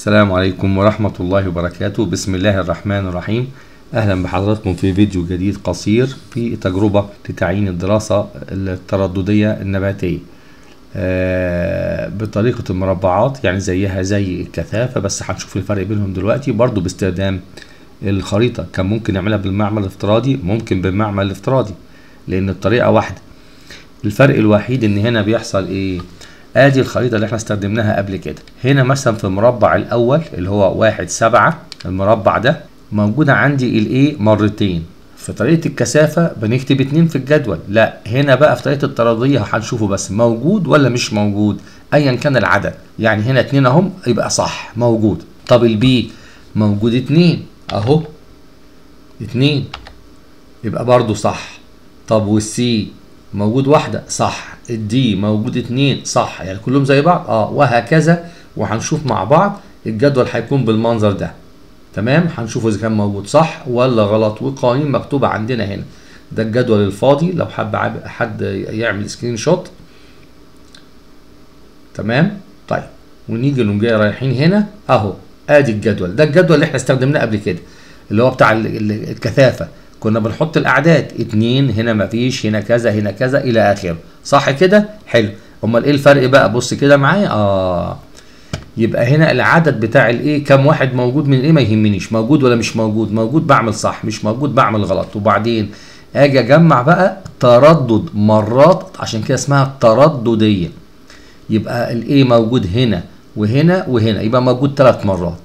السلام عليكم ورحمة الله وبركاته بسم الله الرحمن الرحيم أهلا بحضراتكم في فيديو جديد قصير في تجربة لتعيين الدراسة الترددية النباتية آه، بطريقة المربعات يعني زيها زي الكثافة بس هنشوف الفرق بينهم دلوقتي برضو باستخدام الخريطة كان ممكن نعملها بالمعمل الافتراضي ممكن بالمعمل الافتراضي لأن الطريقة واحدة الفرق الوحيد ان هنا بيحصل ايه ادي الخريطة اللي احنا استخدمناها قبل كده هنا مثلا في المربع الاول اللي هو واحد سبعة المربع ده موجودة عندي الايه مرتين في طريقة الكثافة بنكتب اتنين في الجدول لا هنا بقى في طريقة الطردية هنشوفه بس موجود ولا مش موجود ايا كان العدد يعني هنا اتنين اهم يبقى صح موجود طب البي موجود اتنين اهو اتنين يبقى برضو صح طب والسي موجود واحدة صح الدي موجود اتنين صح يعني كلهم زي بعض اه وهكذا وهنشوف مع بعض الجدول هيكون بالمنظر ده تمام هنشوف اذا كان موجود صح ولا غلط والقوانين مكتوبة عندنا هنا ده الجدول الفاضي لو حب عب- حد يعمل سكرين شوت تمام طيب ونيجي نقوم جاي رايحين هنا اهو ادي الجدول ده الجدول اللي احنا استخدمناه قبل كده اللي هو بتاع ال- ال- الكثافه كنا بنحط الاعداد اتنين هنا مفيش هنا كذا هنا كذا الى اخره صح كده حلو امال ايه الفرق بقى بص كده معايا اه يبقى هنا العدد بتاع الايه كام واحد موجود من ايه ما يهمنيش موجود ولا مش موجود موجود بعمل صح مش موجود بعمل غلط وبعدين اجي اجمع بقى تردد مرات عشان كده اسمها تردديه يبقى الايه موجود هنا وهنا وهنا يبقى موجود ثلاث مرات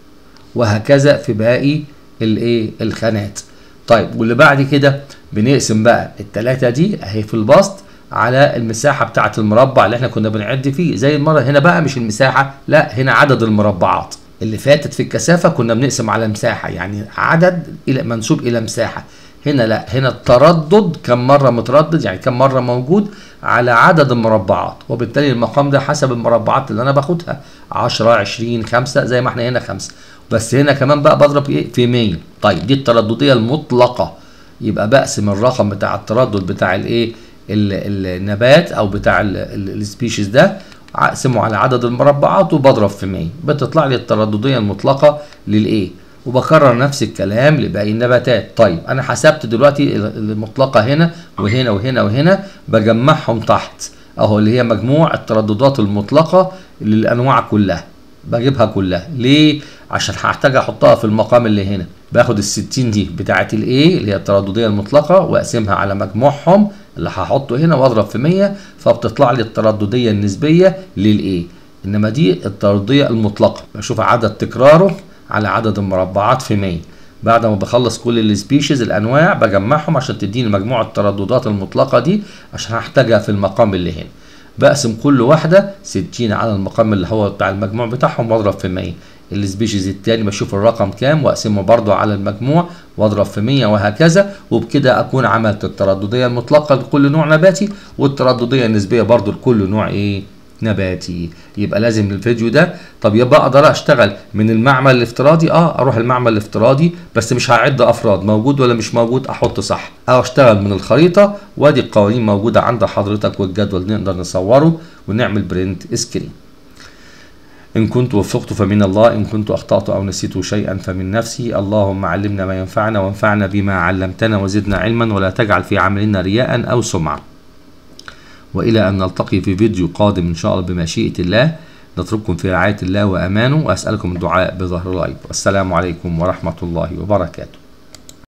وهكذا في باقي الايه الخانات طيب واللي بعد كده بنقسم بقى الثلاثه دي اهي في البسط على المساحه بتاعه المربع اللي احنا كنا بنعد فيه زي المره هنا بقى مش المساحه لا هنا عدد المربعات اللي فاتت في الكثافه كنا بنقسم على مساحه يعني عدد الى منسوب الى مساحه هنا لا هنا التردد كم مره متردد يعني كم مره موجود على عدد المربعات وبالتالي المقام ده حسب المربعات اللي انا باخدها 10 20 5 زي ما احنا هنا 5 بس هنا كمان بقى بضرب ايه في 100 طيب دي التردديه المطلقه يبقى بقسم الرقم بتاع التردد بتاع الايه ال- النبات او بتاع السبيشيز ده اقسمه على عدد المربعات وبضرب في 100 بتطلع لي التردديه المطلقه للايه وبكرر نفس الكلام لباقي النباتات طيب انا حسبت دلوقتي ال- المطلقه هنا وهنا وهنا وهنا بجمعهم تحت اهو اللي هي مجموع الترددات المطلقه للانواع كلها بجيبها كلها ليه عشان هحتاج احطها في المقام اللي هنا باخد ال 60 دي بتاعه الايه اللي هي التردديه المطلقه واقسمها على مجموعهم اللي هحطه هنا واضرب في 100 فبتطلع لي التردديه النسبيه للايه انما دي التردديه المطلقه بشوف عدد تكراره على عدد المربعات في 100 بعد ما بخلص كل السبيشيز الانواع بجمعهم عشان تديني مجموع الترددات المطلقه دي عشان هحتاجها في المقام اللي هنا بقسم كل واحده 60 على المقام اللي هو بتاع المجموع بتاعهم واضرب في 100 السبيشيز التاني بشوف الرقم كام واقسمه برضو على المجموع واضرب في 100 وهكذا وبكده اكون عملت التردديه المطلقه لكل نوع نباتي والتردديه النسبيه برضو لكل نوع ايه نباتي يبقى لازم الفيديو ده طب يبقى اقدر اشتغل من المعمل الافتراضي اه اروح المعمل الافتراضي بس مش هعد افراد موجود ولا مش موجود احط صح او اشتغل من الخريطه وادي القوانين موجوده عند حضرتك والجدول نقدر نصوره ونعمل برنت سكرين إن كنت وفقت فمن الله إن كنت أخطأت أو نسيت شيئا فمن نفسي اللهم علمنا ما ينفعنا وانفعنا بما علمتنا وزدنا علما ولا تجعل في عملنا رياء أو سمعة وإلى أن نلتقي في فيديو قادم إن شاء الله بمشيئة الله نترككم في رعاية الله وأمانه وأسألكم الدعاء بظهر الغيب والسلام عليكم ورحمة الله وبركاته